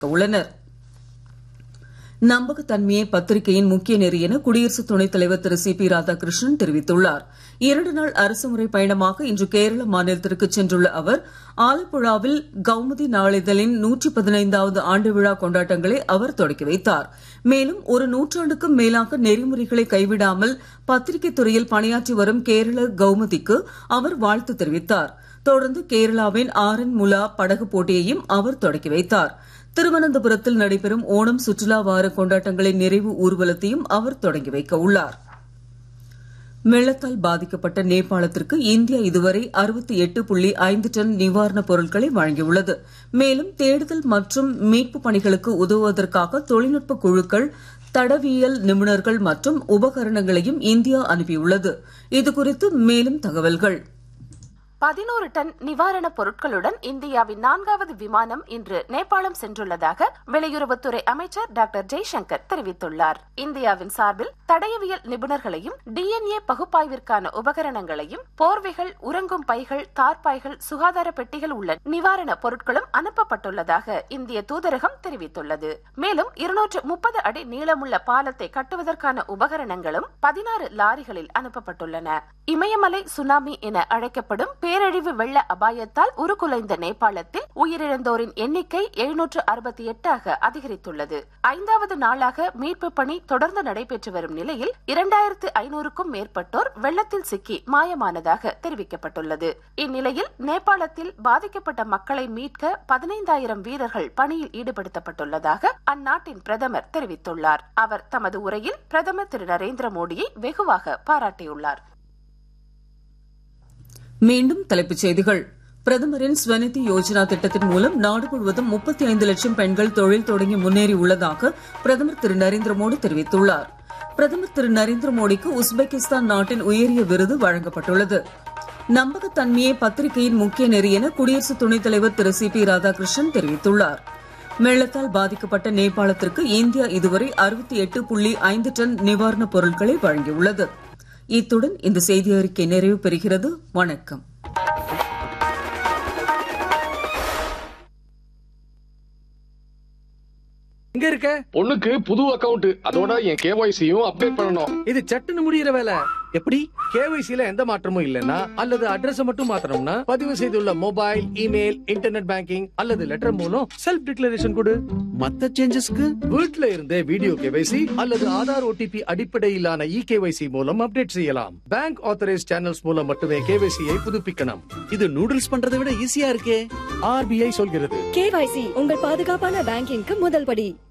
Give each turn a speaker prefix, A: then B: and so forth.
A: உள்ளனர் நம்பகத்தன்மையே பத்திரிகையின் முக்கிய நெறி என குடியரசு துணைத் தலைவர் திரு சி பி ராதாகிருஷ்ணன் தெரிவித்துள்ளார் இரண்டு நாள் அரசுமுறை பயணமாக இன்று கேரள மாநிலத்திற்கு சென்றுள்ள அவர் ஆலப்புழாவில் கௌமுதி நாளிதழின் நூற்றி பதினைந்தாவது ஆண்டு விழா கொண்டாட்டங்களை அவர் தொடக்கி வைத்தார் மேலும் ஒரு நூற்றாண்டுக்கும் மேலாக நெறிமுறைகளை கைவிடாமல் பத்திரிகை துறையில் பணியாற்றி வரும் கேரள கௌமுதிக்கு அவர் வாழ்த்து தெரிவித்தார் தொடர்ந்து கேரளாவின் ஆரன் முலா படகு போட்டியையும் அவர் தொடக்கி வைத்தார் திருவனந்தபுரத்தில் நடைபெறும் ஓணம் சுற்றுலா வார கொண்டாட்டங்களின் நிறைவு ஊர்வலத்தையும் அவர் தொடங்கி வைக்க உள்ளார் வெள்ளத்தால் பாதிக்கப்பட்ட நேபாளத்திற்கு இந்தியா இதுவரை அறுபத்தி எட்டு புள்ளி ஐந்து டன் நிவாரணப் பொருட்களை வழங்கியுள்ளது மேலும் தேடுதல் மற்றும் மீட்பு பணிகளுக்கு உதவுவதற்காக தொழில்நுட்ப குழுக்கள் தடவியல் நிபுணர்கள் மற்றும் உபகரணங்களையும் இந்தியா அனுப்பியுள்ளது இதுகுறித்து மேலும் தகவல்கள்
B: பதினோரு டன் நிவாரணப் பொருட்களுடன் இந்தியாவின் நான்காவது விமானம் இன்று நேபாளம் சென்றுள்ளதாக வெளியுறவுத்துறை அமைச்சர் டாக்டர் ஜெய்சங்கர் தெரிவித்துள்ளார் இந்தியாவின் சார்பில் தடயவியல் நிபுணர்களையும் டிஎன்ஏ பகுப்பாய்விற்கான உபகரணங்களையும் போர்வைகள் உறங்கும் பைகள் தார்பாய்கள் சுகாதார பெட்டிகள் உள்ள நிவாரணப் பொருட்களும் அனுப்பப்பட்டுள்ளதாக இந்திய தூதரகம் தெரிவித்துள்ளது மேலும் இருநூற்று முப்பது அடி நீளமுள்ள பாலத்தை கட்டுவதற்கான உபகரணங்களும் பதினாறு லாரிகளில் அனுப்பப்பட்டுள்ளன இமயமலை சுனாமி என அழைக்கப்படும் பேரழிவு வெள்ள அபாயத்தால் உருக்குலைந்த நேபாளத்தில் உயிரிழந்தோரின் எண்ணிக்கை எழுநூற்று அறுபத்தி எட்டாக அதிகரித்துள்ளது ஐந்தாவது நாளாக மீட்பு பணி தொடர்ந்து நடைபெற்று வரும் நிலையில் இரண்டாயிரத்து ஐநூறுக்கும் மேற்பட்டோர் வெள்ளத்தில் சிக்கி மாயமானதாக தெரிவிக்கப்பட்டுள்ளது இந்நிலையில் நேபாளத்தில் பாதிக்கப்பட்ட மக்களை மீட்க பதினைந்தாயிரம் வீரர்கள் பணியில் ஈடுபடுத்தப்பட்டுள்ளதாக அந்நாட்டின் பிரதமர் தெரிவித்துள்ளார் அவர் தமது உரையில் பிரதமர் திரு நரேந்திர மோடியை வெகுவாக பாராட்டியுள்ளார்
A: மீண்டும் தலைப்புச் செய்திகள் பிரதமரின் ஸ்வநிதி யோஜனா திட்டத்தின் மூலம் நாடு முழுவதும் முப்பத்தி ஐந்து லட்சம் பெண்கள் தொழில் தொடங்கி முன்னேறி உள்ளதாக பிரதமர் திரு நரேந்திர மோடி தெரிவித்துள்ளார் பிரதமர் திரு நரேந்திர மோடிக்கு உஸ்பெகிஸ்தான் நாட்டின் உயரிய விருது வழங்கப்பட்டுள்ளது நம்பகத்தன்மையே பத்திரிகையின் முக்கிய நெறி என குடியரசு துணைத் தலைவர் திரு சி பி ராதாகிருஷ்ணன் தெரிவித்துள்ளார் வெள்ளத்தால் பாதிக்கப்பட்ட நேபாளத்திற்கு இந்தியா இதுவரை அறுபத்தி எட்டு புள்ளி ஐந்து டன் நிவாரணப் பொருட்களை வழங்கியுள்ளது இத்துடன் இந்த செய்தி அறிக்கை நிறைவு பெறுகிறது வணக்கம்
C: எங்க இருக்க
D: பொண்ணுக்கு புது அக்கவுண்ட் அதோட என் கேஒய்சியும் அப்டேட் பண்ணணும்
C: இது சட்டுன்னு முடியிற வேலை எப்படி கேவைசில எந்த மாற்றமும் இல்லனா அல்லது அட்ரஸ் மட்டும் மாத்தணும்னா பதிவு செய்துள்ள மொபைல் இமெயில் இன்டர்நெட் பேங்கிங் அல்லது லெட்டர் மூலம் செல்ஃப் டிக்ளரேஷன் கொடு
E: மத்த சேஞ்சஸ்க்கு
C: வீட்ல இருந்தே வீடியோ கேவைசி அல்லது ஆதார் ஓடிபி அடிப்படையிலான இ கேவைசி மூலம் அப்டேட் செய்யலாம் பேங்க் ஆத்தரைஸ் சேனல்ஸ் மூலம் மட்டுமே கேவைசியை புதுப்பிக்கணும்
E: இது நூடுல்ஸ் பண்றதை விட ஈஸியா இருக்கே
C: ஆர்பிஐ சொல்கிறது
F: கேவைசி உங்கள் பாதுகாப்பான பேங்கிங்க்கு முதல் படி